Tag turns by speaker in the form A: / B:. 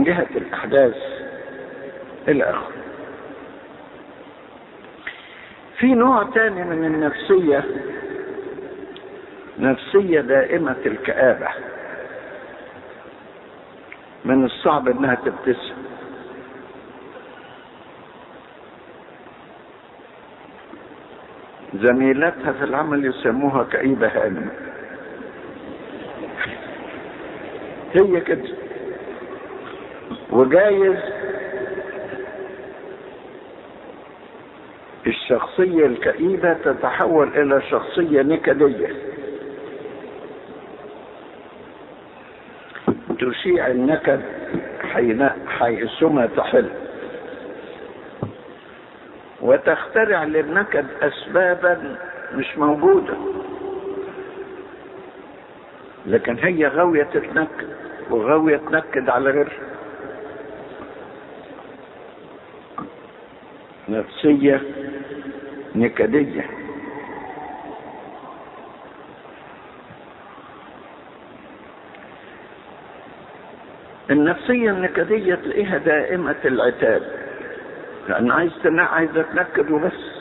A: من جهة الأحداث إلى آخره في نوع تاني من النفسية نفسية دائمة الكآبة من الصعب انها تبتسم زميلاتها في العمل يسموها كئيبة هانم هي كده وجايز الشخصية الكئيبة تتحول إلى شخصية نكدية تشيع النكد حين حيثما تحل وتخترع للنكد أسبابا مش موجودة لكن هي غاوية تتنكد وغاوية تنكد على غيرها نفسية نكدية النفسية النكدية تلاقيها دائمة العتاب لأن عايز تنع عايزة تنكد وبس